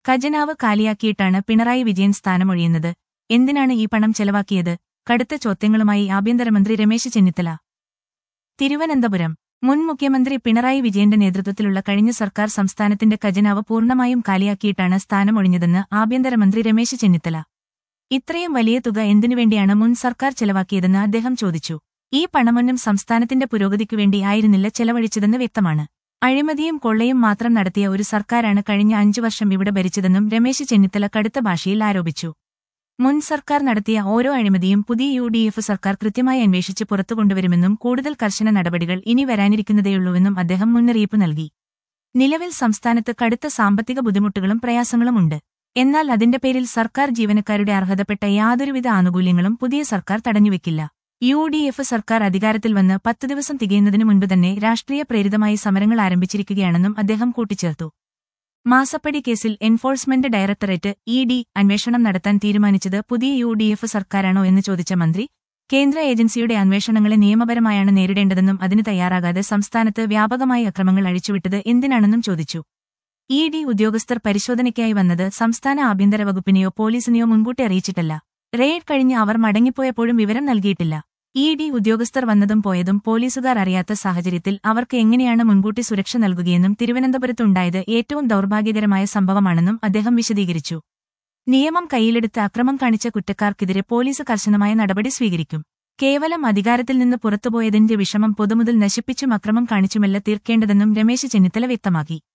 ഖജനാവ് കാലിയാക്കിയിട്ടാണ് പിണറായി വിജയൻ സ്ഥാനമൊഴിയുന്നത് എന്തിനാണ് ഈ പണം ചെലവാക്കിയത് കടുത്ത ചോദ്യങ്ങളുമായി ആഭ്യന്തരമന്ത്രി രമേശ് ചെന്നിത്തല തിരുവനന്തപുരം മുൻ മുഖ്യമന്ത്രി പിണറായി വിജയന്റെ നേതൃത്വത്തിലുള്ള കഴിഞ്ഞ സർക്കാർ സംസ്ഥാനത്തിന്റെ ഖജനാവ് പൂർണ്ണമായും കാലിയാക്കിയിട്ടാണ് സ്ഥാനമൊഴിഞ്ഞതെന്ന് ആഭ്യന്തരമന്ത്രി രമേശ് ചെന്നിത്തല ഇത്രയും വലിയ തുക എന്തിനുവേണ്ടിയാണ് മുൻ സർക്കാർ ചെലവാക്കിയതെന്ന് അദ്ദേഹം ചോദിച്ചു ഈ പണമൊന്നും സംസ്ഥാനത്തിന്റെ പുരോഗതിക്കു വേണ്ടി ആയിരുന്നില്ല ചെലവഴിച്ചതെന്ന് വ്യക്തമാണ് അഴിമതിയും കൊള്ളയും മാത്രം നടത്തിയ ഒരു സർക്കാരാണ് കഴിഞ്ഞ അഞ്ചു വർഷം ഇവിടെ ഭരിച്ചതെന്നും രമേശ് ചെന്നിത്തല കടുത്ത ഭാഷയിൽ ആരോപിച്ചു മുൻ സർക്കാർ നടത്തിയ ഓരോ അഴിമതിയും പുതിയ യു ഡി എഫ് സർക്കാർ കൃത്യമായി അന്വേഷിച്ച് പുറത്തുകൊണ്ടുവരുമെന്നും കൂടുതൽ കർശന നടപടികൾ ഇനി വരാനിരിക്കുന്നതേയുള്ളൂവെന്നും അദ്ദേഹം മുന്നറിയിപ്പ് നൽകി നിലവിൽ സംസ്ഥാനത്ത് കടുത്ത സാമ്പത്തിക ബുദ്ധിമുട്ടുകളും പ്രയാസങ്ങളുമുണ്ട് എന്നാൽ അതിന്റെ പേരിൽ സർക്കാർ ജീവനക്കാരുടെ അർഹതപ്പെട്ട യാതൊരുവിധ ആനുകൂല്യങ്ങളും പുതിയ സർക്കാർ തടഞ്ഞുവെക്കില്ല യു ഡി എഫ് സർക്കാർ അധികാരത്തിൽ വന്ന് പത്ത് ദിവസം തികയുന്നതിനു മുൻപ് തന്നെ രാഷ്ട്രീയ പ്രേരിതമായി സമരങ്ങൾ ആരംഭിച്ചിരിക്കുകയാണെന്നും അദ്ദേഹം കൂട്ടിച്ചേർത്തു മാസപ്പടി കേസിൽ എൻഫോഴ്സ്മെന്റ് ഡയറക്ടറേറ്റ് ഇ ഡി അന്വേഷണം നടത്താൻ തീരുമാനിച്ചത് പുതിയ യു ഡി എഫ് സർക്കാരാണോ എന്ന് ചോദിച്ച മന്ത്രി കേന്ദ്ര ഏജൻസിയുടെ അന്വേഷണങ്ങളെ നിയമപരമായാണ് നേരിടേണ്ടതെന്നും അതിന് തയ്യാറാകാതെ സംസ്ഥാനത്ത് വ്യാപകമായി അക്രമങ്ങൾ അഴിച്ചുവിട്ടത് എന്തിനാണെന്നും ചോദിച്ചു ഇ ഡി ഉദ്യോഗസ്ഥർ പരിശോധനയ്ക്കായി വന്നത് സംസ്ഥാന ആഭ്യന്തര വകുപ്പിനെയോ പോലീസിനെയോ മുൻകൂട്ടി അറിയിച്ചിട്ടല്ല റെയ്ഡ് കഴിഞ്ഞ് അവർ മടങ്ങിപ്പോയപ്പോഴും വിവരം നൽകിയിട്ടില്ല ഇ ഡി ഉദ്യോഗസ്ഥർ വന്നതും പോയതും പോലീസുകാർ അറിയാത്ത സാഹചര്യത്തിൽ അവർക്ക് എങ്ങനെയാണ് മുൻകൂട്ടി സുരക്ഷ നൽകുകയെന്നും തിരുവനന്തപുരത്തുണ്ടായത് ഏറ്റവും ദൗർഭാഗ്യകരമായ സംഭവമാണെന്നും അദ്ദേഹം വിശദീകരിച്ചു നിയമം കയ്യിലെടുത്ത് അക്രമം കാണിച്ച കുറ്റക്കാർക്കെതിരെ പോലീസ് കർശനമായ നടപടി സ്വീകരിക്കും കേവലം അധികാരത്തിൽ നിന്ന് പുറത്തുപോയതിന്റെ വിഷമം പൊതുമുതൽ നശിപ്പിച്ചും അക്രമം കാണിച്ചുമല്ല തീർക്കേണ്ടതെന്നും രമേശ് ചെന്നിത്തല വ്യക്തമാക്കി